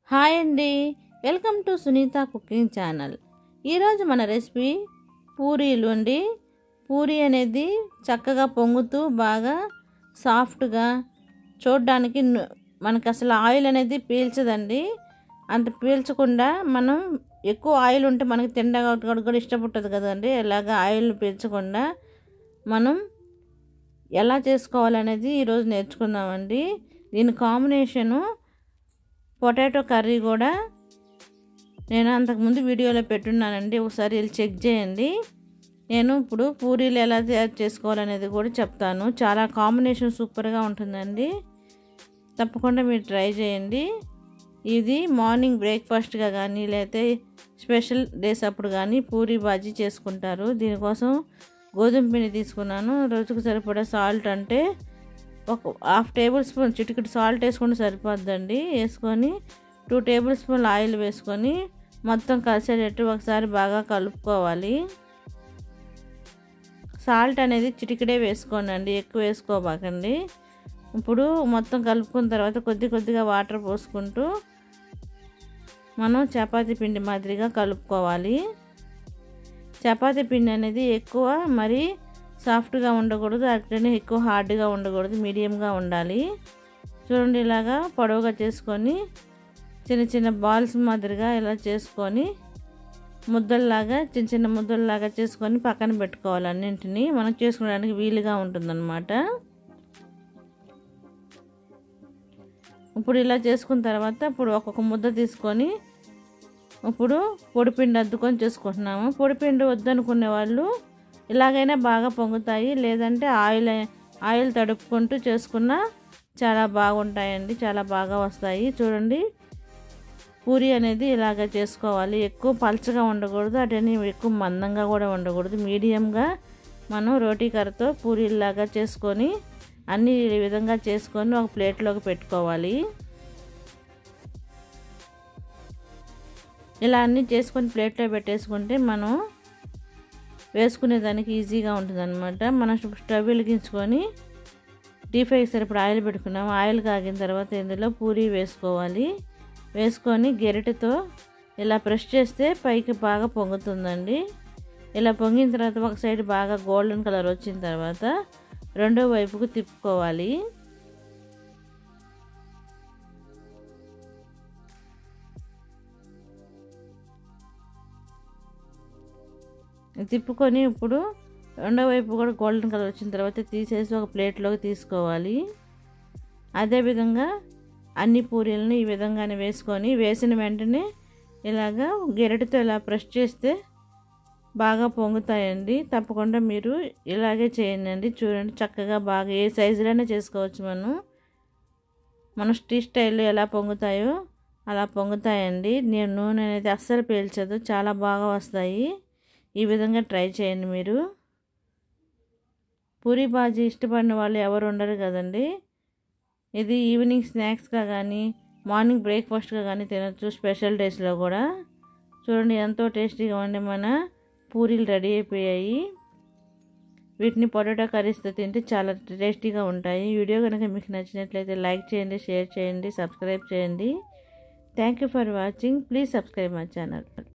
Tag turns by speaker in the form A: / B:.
A: hi అండి welcome to Sunitha cooking channel ఈరోజు మన రెసిపీ పూరీలు అండి పూరీ అనేది చక్కగా పొంగుతూ బాగా సాఫ్ట్గా చూడడానికి ను- మనకి అసలు ఆయిల్ అనేది పీల్చదండి అంత పీల్చకుండా మనం ఎక్కువ ఆయిల్ ఉంటే మనకి తినడానికి కూడా ఇష్టపడుతుంది కదండి ఇలాగ ఆయిల్ పీల్చకుండా మనం ఎలా చేసుకోవాలనేది ఈరోజు నేర్చుకుందామండి దీని కాంబినేషను పొటాటో కర్రీ కూడా నేను అంతకుముందు వీడియోలో పెట్టున్నానండి ఒకసారి వెళ్ళి చెక్ చేయండి నేను ఇప్పుడు పూరీలు ఎలా తయారు చేసుకోవాలనేది కూడా చెప్తాను చాలా కాంబినేషన్ సూపర్గా ఉంటుందండి తప్పకుండా మీరు ట్రై చేయండి ఇది మార్నింగ్ బ్రేక్ఫాస్ట్గా కానీ లేకపోతే స్పెషల్ డేస్ అప్పుడు కానీ పూరీ బాజీ చేసుకుంటారు దీనికోసం గోధుమ పిండి తీసుకున్నాను రోజుకు సరిపడా సాల్ట్ అంటే ఒక హాఫ్ టేబుల్ స్పూన్ చిటికెట్ సాల్ట్ వేసుకుంటే సరిపోద్దండి వేసుకొని టూ టేబుల్ స్పూన్లు ఆయిల్ వేసుకొని మొత్తం కలిసేటట్టు ఒకసారి బాగా కలుపుకోవాలి సాల్ట్ అనేది చిటికెడే వేసుకోనండి ఎక్కువ వేసుకోబాకండి ఇప్పుడు మొత్తం కలుపుకున్న తర్వాత కొద్ది కొద్దిగా వాటర్ పోసుకుంటూ మనం చపాతీ పిండి మాదిరిగా కలుపుకోవాలి చపాతీ పిండి అనేది ఎక్కువ మరి సాఫ్ట్గా ఉండకూడదు అట్లనే ఎక్కువ హార్డ్గా ఉండకూడదు మీడియంగా ఉండాలి చూడండి ఇలాగా పొడవుగా చేసుకొని చిన్న చిన్న బాల్స్ మాదిరిగా ఇలా చేసుకొని ముద్దల్లాగా చిన్న చిన్న ముద్దల్లాగా చేసుకొని పక్కన పెట్టుకోవాలి అన్నింటినీ మనం చేసుకోవడానికి వీలుగా ఉంటుందన్నమాట ఇప్పుడు ఇలా చేసుకున్న తర్వాత ఇప్పుడు ఒక్కొక్క ముద్ద తీసుకొని ఇప్పుడు పొడిపిండి అద్దుకొని చేసుకుంటున్నాము పొడిపిండి వద్దనుకునే వాళ్ళు ఇలాగైనా బాగా పొంగుతాయి లేదంటే ఆయిల్ ఆయిల్ తడుపుకుంటూ చేసుకున్నా చాలా బాగుంటాయండి చాలా బాగా వస్తాయి చూడండి పూరి అనేది ఇలాగ చేసుకోవాలి ఎక్కువ పలచగా ఉండకూడదు అటని ఎక్కువ మందంగా కూడా ఉండకూడదు మీడియంగా మనం రోటీ కర్రతో పూరీలాగా చేసుకొని అన్ని ఈ విధంగా చేసుకొని ఒక ప్లేట్లోకి పెట్టుకోవాలి ఇలా అన్నీ చేసుకొని ప్లేట్లో పెట్టేసుకుంటే మనం వేసుకునేదానికి ఈజీగా ఉంటుంది అనమాట మనం స్టవ్ వెలిగించుకొని డీప్ ఫ్రై సరిపడా ఆయిల్ పెట్టుకున్నాము ఆయిల్ కాగిన తర్వాత ఇందులో పూరి వేసుకోవాలి వేసుకొని గెరిటతో ఇలా ప్రెస్ చేస్తే పైకి బాగా పొంగుతుందండి ఇలా పొంగిన తర్వాత ఒక సైడ్ బాగా గోల్డెన్ కలర్ వచ్చిన తర్వాత రెండో వైపుకు తిప్పుకోవాలి తిప్పుకొని ఇప్పుడు రెండో వైపు కూడా గోల్డెన్ కలర్ వచ్చిన తర్వాత తీసేసి ఒక ప్లేట్లోకి తీసుకోవాలి అదేవిధంగా అన్ని పూరీలను ఈ విధంగానే వేసుకొని వేసిన వెంటనే ఇలాగా గెరటితో ఇలా ప్రెస్ చేస్తే బాగా పొంగుతాయండి తప్పకుండా మీరు ఇలాగే చేయండి చూడండి చక్కగా బాగా ఏ సైజులోనే చేసుకోవచ్చు మనం మన స్టీ స్టైల్లో ఎలా పొంగుతాయో అలా పొంగుతాయండి నేను నూనె అనేది అస్సలు పీల్చదు చాలా బాగా వస్తాయి ఈ విధంగా ట్రై చేయండి మీరు పూరి బాజీ ఇష్టపడిన వాళ్ళు ఎవరు ఉండరు కదండి ఇది ఈవినింగ్ స్నాక్స్గా కానీ మార్నింగ్ బ్రేక్ఫాస్ట్గా కానీ తినచ్చు స్పెషల్ డేస్లో కూడా చూడండి ఎంతో టేస్టీగా ఉండే మన పూరీలు రెడీ అయిపోయాయి వీటిని పొటాటో కర్రీస్తో తింటే చాలా టేస్టీగా ఉంటాయి వీడియో కనుక మీకు నచ్చినట్లయితే లైక్ చేయండి షేర్ చేయండి సబ్స్క్రైబ్ చేయండి thank you for watching please subscribe my channel